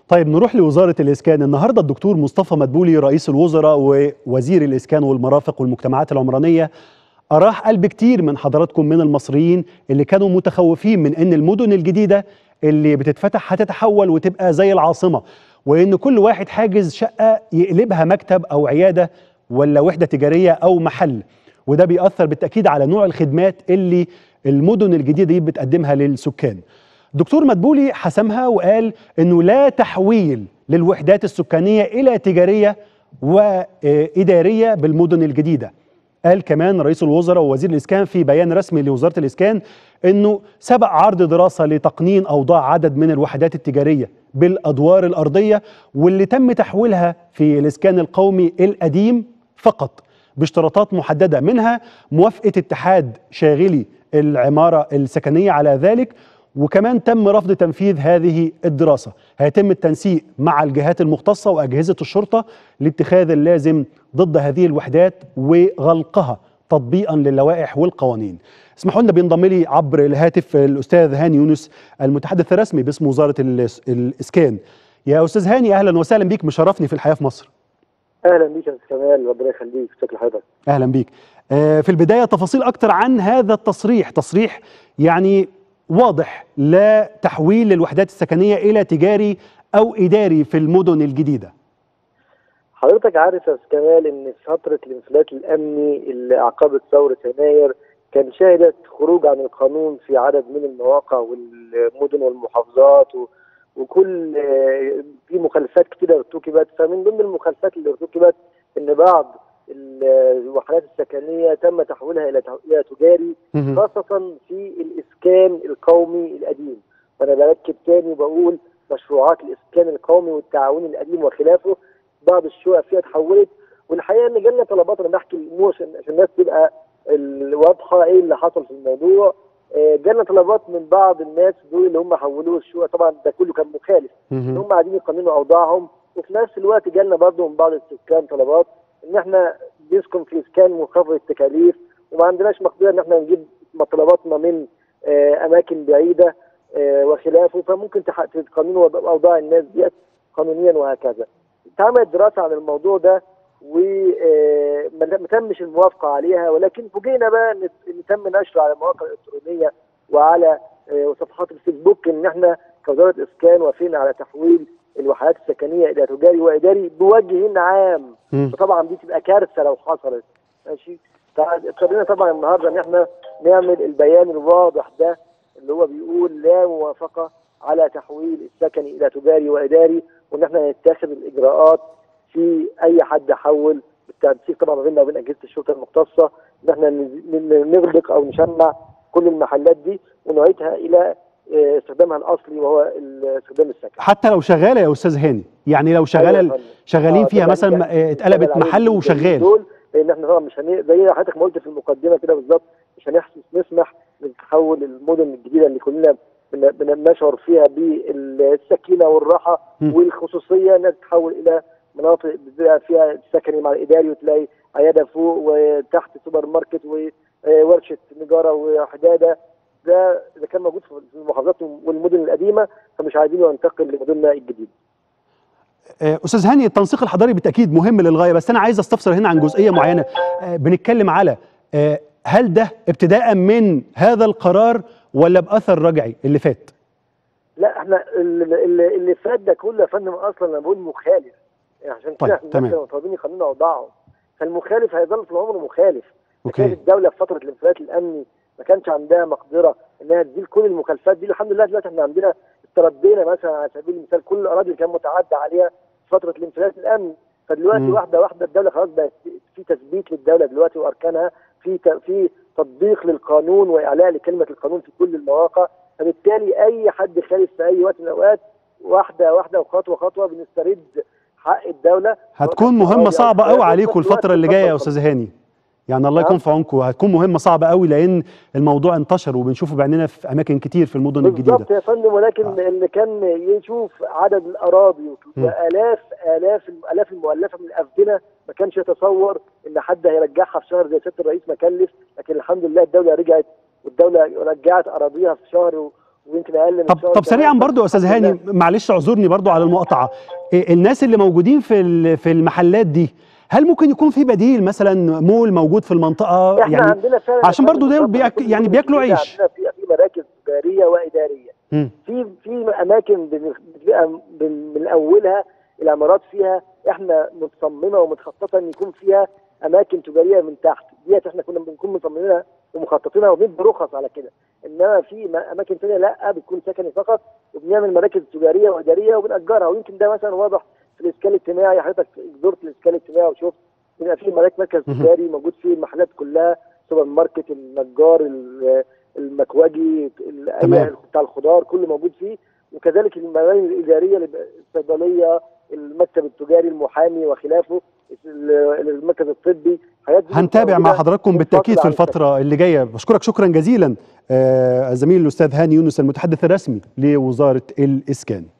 طيب نروح لوزارة الإسكان النهاردة الدكتور مصطفى مدبولي رئيس الوزراء ووزير الإسكان والمرافق والمجتمعات العمرانية أراح قلب كتير من حضراتكم من المصريين اللي كانوا متخوفين من أن المدن الجديدة اللي بتتفتح هتتحول وتبقى زي العاصمة وأن كل واحد حاجز شقة يقلبها مكتب أو عيادة ولا وحدة تجارية أو محل وده بيأثر بالتأكيد على نوع الخدمات اللي المدن الجديدة دي بتقدمها للسكان دكتور مدبولي حسمها وقال انه لا تحويل للوحدات السكانيه الى تجاريه واداريه بالمدن الجديده. قال كمان رئيس الوزراء ووزير الاسكان في بيان رسمي لوزاره الاسكان انه سبق عرض دراسه لتقنين اوضاع عدد من الوحدات التجاريه بالادوار الارضيه واللي تم تحويلها في الاسكان القومي القديم فقط باشتراطات محدده منها موافقه اتحاد شاغلي العماره السكنيه على ذلك وكمان تم رفض تنفيذ هذه الدراسة هيتم التنسيق مع الجهات المختصة وأجهزة الشرطة لاتخاذ اللازم ضد هذه الوحدات وغلقها تطبيقا للوائح والقوانين اسمحوا لنا بينضم لي عبر الهاتف الأستاذ هاني يونس المتحدث الرسمي باسم وزارة الإسكان يا أستاذ هاني أهلا وسهلا بيك مشرفني في الحياة في مصر اهلا بيك يا استاذ كمال ربنا يخليك شكل حضرتك أهلا بيك في البداية تفاصيل أكتر عن هذا التصريح تصريح يعني واضح لا تحويل للوحدات السكنيه الى تجاري او اداري في المدن الجديده. حضرتك عارف يا استاذ كمال ان فتره الانفلات الامني اللي اعقبت ثوره يناير كان شهدت خروج عن القانون في عدد من المواقع والمدن والمحافظات و... وكل في مخالفات كتيره ارتكبت فمن ضمن المخالفات اللي ارتكبت ان بعض الوحدات السكنيه تم تحويلها الى الى تجاري خاصه في الاسكان القومي القديم وانا بركب تاني وبقول مشروعات الاسكان القومي والتعاون القديم وخلافه بعض الشقق فيها اتحولت والحقيقه ان جالنا طلبات انا بحكي الامور عشان الناس تبقى واضحه ايه اللي حصل في الموضوع جالنا طلبات من بعض الناس دول اللي هم حولوه الشقق طبعا ده كله كان مخالف ان هم قاعدين يقننوا اوضاعهم وفي نفس الوقت جالنا برضه من بعض السكان طلبات ان احنا بيسكن في اسكان منخفض التكاليف وما عندناش مقدره ان احنا نجيب مطلباتنا من آه اماكن بعيده آه وخلافه فممكن تقننوا اوضاع الناس ديت قانونيا وهكذا. اتعملت دراسه عن الموضوع ده وما تمش الموافقه عليها ولكن فوجئنا بقى ان تم نشره على المواقع الالكترونيه وعلى آه صفحات الفيسبوك ان احنا كوزاره اسكان وافقنا على تحويل الوحدات السكنيه الى تجاري واداري بوجه عام وطبعا دي تبقى كارثه لو حصلت ماشي فاضطرينا طبعا النهارده ان احنا نعمل البيان الواضح ده اللي هو بيقول لا موافقه على تحويل السكني الى تجاري واداري وان احنا نتخذ الاجراءات في اي حد حول بالتنسيق طبعا ما بيننا وبين اجهزه الشرطه المختصه ان احنا نغلق او نشمع كل المحلات دي ونعيدها الى استخدامها الاصلي وهو استخدام السكن حتى لو شغاله يا استاذ هاني يعني لو شغاله شغالين فيها مثلا اتقلبت محل وشغال دول لان احنا طبعا مش هن... زي حضرتك ما قلت في المقدمه كده بالظبط مش هنحسس نسمح نتحول المدن الجديده اللي كلنا بنشعر فيها بالسكينه والراحه م. والخصوصيه انها تتحول الى مناطق بيبقى فيها سكني مع الاداري وتلاقي عياده فوق وتحت سوبر ماركت وورشه نجاره وحداده ده اذا كان موجود في المحافظات والمدن القديمه فمش عايزينه ينتقل لمدننا الجديده. استاذ هاني التنسيق الحضاري بالتاكيد مهم للغايه بس انا عايز استفسر هنا عن جزئيه معينه بنتكلم على هل ده ابتداء من هذا القرار ولا باثر رجعي اللي فات؟ لا احنا اللي, اللي فات ده كله يا فندم اصلا انا بقول مخالف يعني عشان كده طيب احنا طالبين يقننوا اوضاعهم فالمخالف هيظل طول عمره مخالف اوكي كانت الدوله في فتره الانفلات الامني ما كانش عندها مقدره انها تزيل كل المخالفات دي الحمد لله دلوقتي احنا عندنا استردينا مثلا على سبيل المثال كل الاراضي اللي كان متعدى عليها في فتره الانفلات الامني فدلوقتي مم. واحده واحده الدوله خلاص بقت في تثبيت للدوله دلوقتي واركانها في في تطبيق للقانون واعلاء لكلمه القانون في كل المواقع فبالتالي اي حد خالف في اي وقت من الاوقات واحده واحده وخطوه خطوه بنسترد حق الدوله هتكون مهمه صعبه قوي عليكم الفتره اللي جايه يا استاذ هاني يعني الله يكون في عونكم هتكون مهمه صعبه قوي لان الموضوع انتشر وبنشوفه بعيننا في اماكن كتير في المدن الجديده بالظبط يا فندم ولكن آه. اللي كان يشوف عدد الاراضي والاف الاف الاف المؤلفه من الافدنه ما كانش يتصور ان حد هيرجعها في شهر زي سياده الرئيس ما كلف لكن الحمد لله الدوله رجعت والدوله رجعت اراضيها في شهر ويمكن اقل من طب شهر طب سريعا كمان. برضو يا استاذ الحمد هاني لله. معلش اعذرني برضو على المقاطعه إيه الناس اللي موجودين في ال- في المحلات دي هل ممكن يكون في بديل مثلا مول موجود في المنطقه احنا يعني عندنا فعلا عشان برضو دول بالظبط بياك- كل يعني يوم بياكلوا كده عيش. عندنا في في مراكز تجاريه واداريه مم. في في اماكن بن- بتبقى من من اولها العمارات فيها احنا متصممه ومتخططه ان يكون فيها اماكن تجاريه من تحت ديت احنا كنا بنكون مصممينها ومخططينها وبندي رخص على كده انما في م- اماكن ثانيه لا بتكون سكني فقط وبنعمل مراكز تجاريه واداريه وبنأجرها ويمكن ده مثلا واضح في الاسكان الاجتماعي حضرتك زرت الاسكان الاجتماعي وشفت بيبقى في مراكز مركز مهم. تجاري موجود فيه المحلات كلها سوبر ماركت النجار ال- المكواجي ال- تمام. أي بتاع الخضار كله موجود فيه وكذلك المباني الاداريه اللي بقى- الصيدليه المكتب التجاري المحامي وخلافه ال- المركز الطبي حاجات دي هنتابع مع موجودة حضراتكم بالتاكيد في منفصلة عن الفتره اللي جايه بشكرك شكرا جزيلا آه، الزميل الاستاذ هاني يونس المتحدث الرسمي لوزاره الاسكان